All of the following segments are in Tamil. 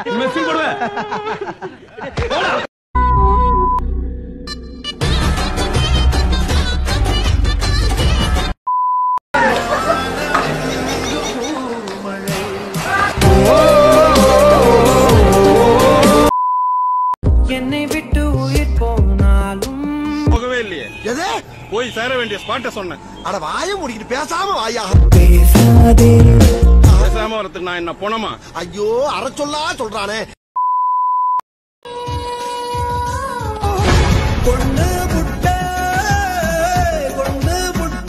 மெஸ்ஸிங் போடுவேன் என்னை விட்டு உயிர் போனாலும் போகவே இல்லையே எது போய் சேர வேண்டிய ஸ்பாட்ட சொன்னேன் அட வாய முடிக்கிட்டு பேசாம வாயா பேசாதே பேசாம வரதுக்கு நான் என்ன போனமா ஐயோ அற சொல்லா சொல்றானே கொண்டு புட்ட கொண்டு புட்ட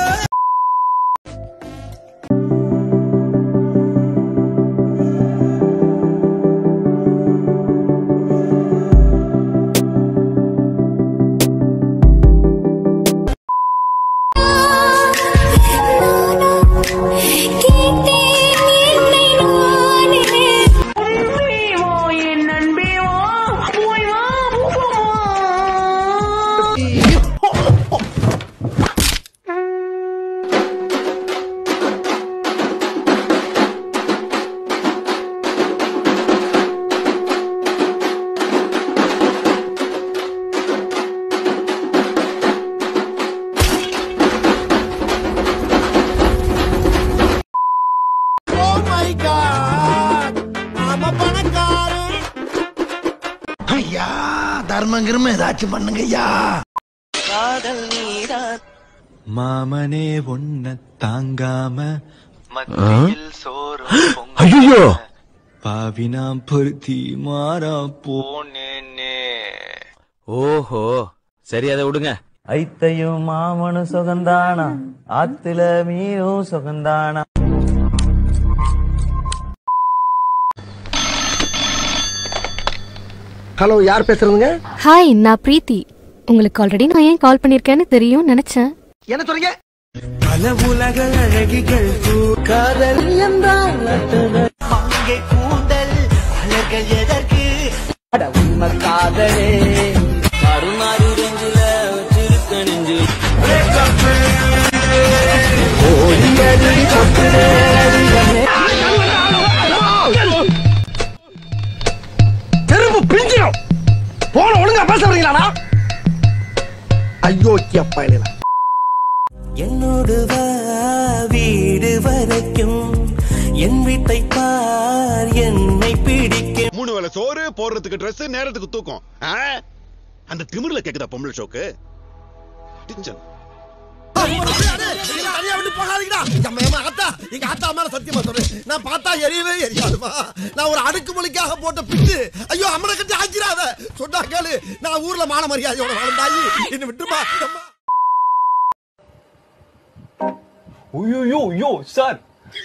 ஓ மை காட் நாம பணக்காரன் ஐயா தர்மம் கிரும ஏதாச்சும் பண்ணுங்க ஐயா மாமனே ஒன்ன தாங்காம மத்தியில் சோறும் ஐயோ பாவினாம் பொருத்தி மாறா போனேனே ஓஹோ சரி அதை விடுங்க ஐத்தையும் மாமனும் சுகந்தானா ஆத்துல மீனும் சுகந்தானா ஹலோ யார் பேசுறதுங்க ஹாய் நான் பிரீத்தி உங்களுக்கு ஆல்ரெடி நான் ஏன் கால் பண்ணிருக்கேன்னு தெரியும் நினைச்சேன் என்ன சொல்றீங்க பல உலக அழகிகள் காதல் என்றால் மங்கை கூந்தல் அழகல் எதற்கு அட உண்மை காதலே கருமாறு ரெஞ்சில வச்சிருக்க நெஞ்சு தெருப்பு பிஞ்சிடும் போன ஒழுங்கா பேச வரீங்களாடா ஐயோ அப்பா இல்லையா என்னோடு வா வீடு வரைக்கும் என் வீட்டை பார் என்னை பிடிக்க மூணு வேளை சோறு போடுறதுக்கு Dress நேரத்துக்கு தூக்கம் ஆ? அந்த திமிர்ல கேக்குதா பொம்பளை ஷோக்கு டிச்சன். தனியா விட்டு போகாதீங்கடா எம்மா, எம்மா, அத்தா எங்க அத்தா மேல சத்தியமா சொல்றேன் நான் பார்த்தா எரியவே எரியாதுமா நான் ஒரு அடுக்குமொழிக்காக போட்ட பிட்டு ஐயோ அம்மனை கட்டி ஆக்கிறாத சொன்னா கேளு நான் ஊர்ல மான மரியாதையோட வாழ்ந்தாயி என்ன விட்டுமா அம்மா. ஐயோ ஐயோ சார்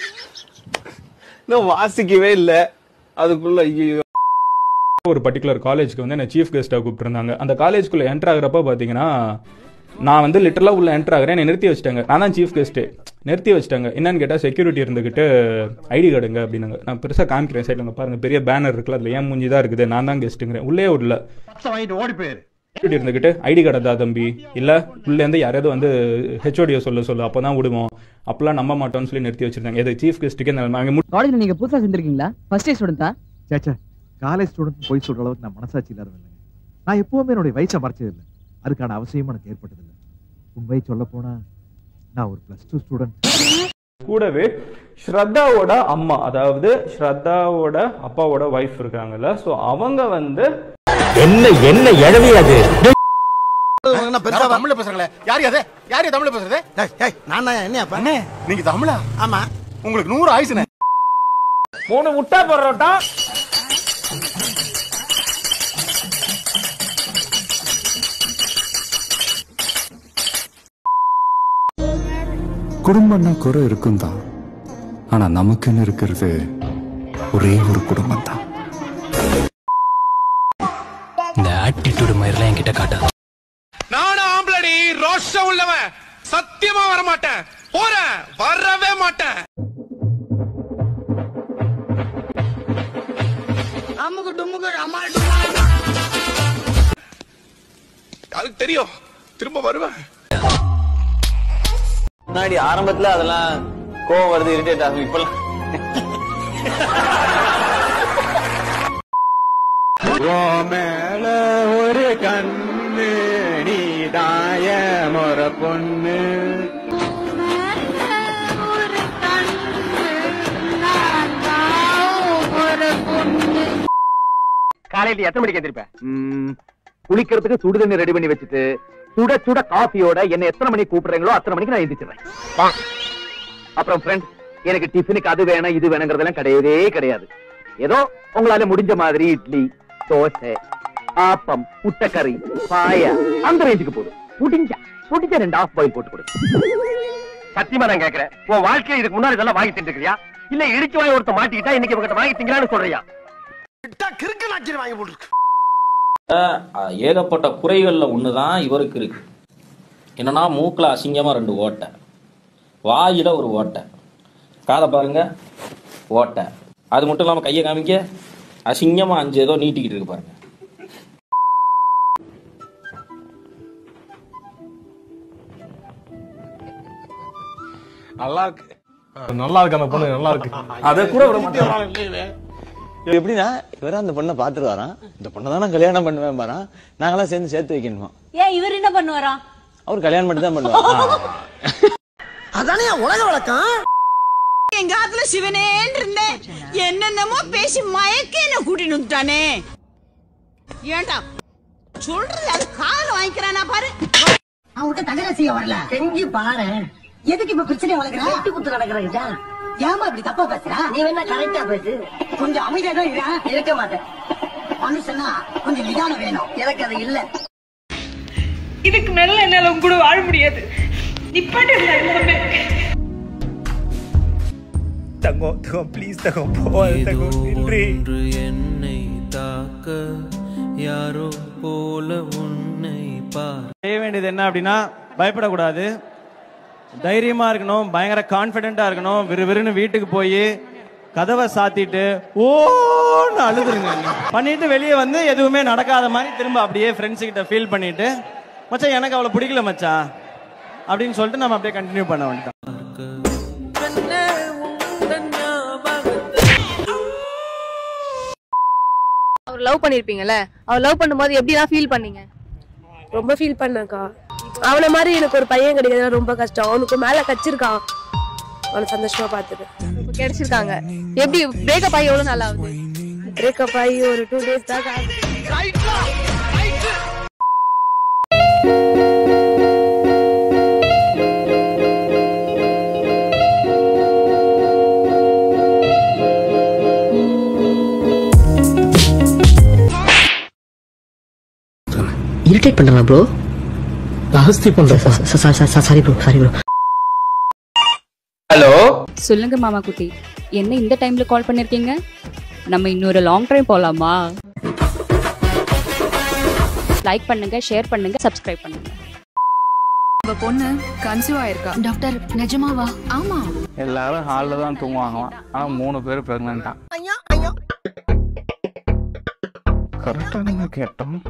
நான் வாசிக்கவே இல்ல அதுக்குள்ள ஐயோ ஒரு பர்டிகுலர் காலேஜ்க்கு வந்து என்ன சீஃப் கெஸ்ட்டாக கூப்பிட்டுருந்தாங்க அந்த காலேஜ்குள்ளே என்டர் ஆகுறப்ப பார்த்தீங்கன்னா நான் வந்து லிட்டரலாக உள்ள என்டர் ஆகிறேன் என்னை நிறுத்தி வச்சிட்டாங்க நான் தான் சீஃப் கெஸ்ட்டு நிறுத்தி வச்சிட்டாங்க என்னன்னு கேட்டால் செக்யூரிட்டி இருந்துக்கிட்டு ஐடி கார்டுங்க அப்படின்னாங்க நான் பெருசாக காமிக்கிறேன் சைடில் பாருங்க பெரிய பேனர் இருக்குல்ல அதில் ஏன் மூஞ்சி தான் இருக்குது நான் தான் கெஸ்ட்டுங்கிறேன் உள்ளே விடல செக்யூரிட்டி இருந்துக்கிட்டு ஐடி கார்டு தான் தம்பி இல்லை உள்ளேருந்து யாரையாவது வந்து ஹெச்ஓடியை சொல்ல சொல்லு அப்போ தான் விடுவோம் அப்பெல்லாம் நம்ப மாட்டோம்னு சொல்லி நிறுத்தி வச்சிருந்தாங்க இது சீஃப் கெஸ்ட்டுக்கு அவங்க காலேஜ்ல நீங்க புதுசா சேர்ந்திருக்கீங்களா ஃபர்ஸ்ட் இயர் ஸ்டூடெண்டா சேச்சா காலேஜ் ஸ்டூடெண்ட் போய் சொல்ற அளவுக்கு நான் மனசாட்சி இல்லாதவன் இல்லைங்க நான் எப்பவுமே என்னுடைய வயசை மறைச்சது இல்லை அதுக்கான அவசியமும் எனக்கு ஏற்பட்டதில்லை உண்மையை சொல்ல போனா நான் ஒரு பிளஸ் டூ ஸ்டூடெண்ட் கூடவே ஸ்ரத்தாவோட அம்மா அதாவது ஸ்ரத்தாவோட அப்பாவோட ஒய்ஃப் இருக்காங்கல்ல ஸோ அவங்க வந்து என்ன என்ன எழவி அது நான் பெருசா வா- தமிழ்ல பேசுறாங்களே யார் அது யார் தமிழ்ல பேசுறது டேய், டேய், நான் தான் என்னையாப்பா அண்ணே நீங்க தமிழா ஆமா உங்களுக்கு நூறு ஆயுசுனே மூணு முட்டை பரோட்டா குடும்பம்னா குறை இருக்கும் தான் ஆனா நமக்குன்னு இருக்கிறது ஒரே ஒரு குடும்பம் தான் இந்த ஆட்டிடியூட் மாதிரிலாம் என்கிட்ட காட்டாத நானும் ஆம்பளடி ரோஷம் உள்ளவன் சத்தியமா வர மாட்டேன் போறேன் வரவே மாட்டேன் அதுக்கு தெரியும் திரும்ப வருவேன் முன்னாடி ஆரம்பத்துல அதெல்லாம் கோவம் வருது இரிட்டேட் ஆகும் இப்பெல்லாம் மேல ஒரு கண்ணு நீ தாய முற பொண்ணு காலையில எத்தனை மணிக்கு எந்திரிப்ப குளிக்கிறதுக்கு சுடு தண்ணி ரெடி பண்ணி வச்சுட்டு சுட சுட காஃபியோட என்ன எத்தனை மணிக்கு கூப்பிடுறீங்களோ அத்தனை மணிக்கு நான் எந்திரிச்சிடுறேன் அப்புறம் ஃப்ரெண்ட் எனக்கு டிஃபனுக்கு அது வேணும் இது வேணுங்கிறதெல்லாம் கிடையவே கிடையாது ஏதோ உங்களால முடிஞ்ச மாதிரி இட்லி தோசை ஆப்பம் முட்டைக்கறி பாயா அந்த ரேஞ்சுக்கு போதும் முடிஞ்சா முடிஞ்ச ரெண்டு ஆஃப் பாயில் போட்டு கொடு சத்தியமா நான் கேக்குறேன் உன் வாழ்க்கையில இதுக்கு முன்னாடி இதெல்லாம் வாங்கி தின்றுக்கிறியா இல்ல இடிச்சு வாங்கி ஒருத்த மாட்டிக்கிட்டா இன்னைக்கு இவங்கிட்ட வாங்கி திங்கலான்னு சொல்றியா கிறுக்கு நாக்கி வாங்கி போட்டுருக்கு அஹ், ஏகப்பட்ட குறைகள்ல ஒண்ணுதான் இவருக்கு இருக்கு என்னன்னா மூக்குல அசிங்கமா ரெண்டு ஓட்டை வாயில ஒரு ஓட்டை காதை பாருங்க ஓட்டை அது மட்டும் இல்லாம கையை காமிக்க அசிங்கமா அஞ்சு ஏதோ நீட்டிக்கிட்டு இருக்கு பாருங்க நல்லா இருக்கு நல்லா இருக்கு அந்த பொண்ணு நல்லா இருக்கு அதை கூட விட மாட்டேன் எப்படின்னா இவர அந்த பொண்ணை பாத்துட்டு வரான் இந்த பொண்ணை தான் நான் கல்யாணம் பண்ணுவேன் பாரான் நாங்களாம் சேர்ந்து சேர்த்து வைக்கணுமா ஏன் இவர் என்ன பண்ணுவாரா அவர் கல்யாணம் மட்டும் தான் பண்ணுவார் அதானே உலக வழக்கம் எங்க ஆத்துல சிவனேன்னு இருந்தேன் என்னென்னமோ பேசி மயக்க என்ன கூட்டிட்டு வந்துட்டானே ஏண்டா சொல்றது அது காதுல வாங்கிக்கிறானா பாரு அவங்ககிட்ட தகராறு செய்ய வரல செஞ்சு பாரு எதுக்கு இப்ப பிரச்சனை வளர்க்குற வெட்டி குத்து நடக்கிறா ஏமா இப்படி தப்பா பேசுற நீ வேணா கரெக்டா பேசு கொஞ்சம் அமைதியா தான் இருக்கா இருக்க மாட்டேன் மனுஷனா கொஞ்சம் நிதானம் வேணும் எனக்கு அது இல்ல இதுக்கு மேல என்னால உங்க கூட வாழ முடியாது நிப்பாட்டு எல்லாமே தங்கம் தங்கம் ப்ளீஸ் தங்கம் போவாது தங்கம் நின்றி என்னை தாக்க யாரோ போல உன்னை பார் செய்ய வேண்டியது என்ன அப்படின்னா பயப்படக்கூடாது தைரியமா இருக்கணும் பயங்கர கான்பிடென்ட்டா இருக்கணும் விறுவிறுன்னு வீட்டுக்கு போய் கதவை சாத்திட்டு ஓன்னு அழுதுருங்க பண்ணிட்டு வெளியே வந்து எதுவுமே நடக்காத மாதிரி திரும்ப அப்படியே ஃப்ரெண்ட்ஸ் கிட்ட ஃபீல் பண்ணிட்டு மச்சான் எனக்கு அவ்வளவு பிடிக்கல மச்சான் அப்படின்னு சொல்லிட்டு நம்ம அப்படியே கண்டினியூ பண்ண வேண்டியதான் அவர் லவ் பண்ணிருப்பீங்கல்ல அவர் லவ் பண்ணும்போது எப்படிலாம் ஃபீல் பண்ணீங்க ரொம்ப ஃபீல் பண்ணக்கா அவனை மாதிரி எனக்கு ஒரு பையன் கிடைக்கிறது ரொம்ப கஷ்டம் அவனுக்கு மேல கச்சிருக்கான் அவனை சந்தோஷமா பார்த்துட்டு இப்ப கிடைச்சிருக்காங்க எப்படி பிரேக்கப் ஆகி எவ்வளவு நாள் ஆகுது பிரேக்கப் ஆகி ஒரு டூ டேஸ் தான் ஆகுது. இரிட்டேட் பண்றா ப்ரோ ஜாஸ்தி பண்ற sorry bro sorry bro hello சொல்லுங்க மாமா குட்டி என்ன இந்த டைம்ல கால் பண்ணிருக்கீங்க நம்ம இன்னொரு லாங் ட்ரைவ் போலாமா லைக் பண்ணுங்க ஷேர் பண்ணுங்க சப்ஸ்கிரைப் பண்ணுங்க உங்க பொண்ணு கன்சீவ் ஆயிருக்கா டாக்டர் நிஜமாவா ஆமா எல்லாரும் ஹால்ல தான் தூங்குவாங்களாம் ஆனா மூணு பேர் பிரெக்னெண்டா கரெக்டா நம்ம கேட்டோம்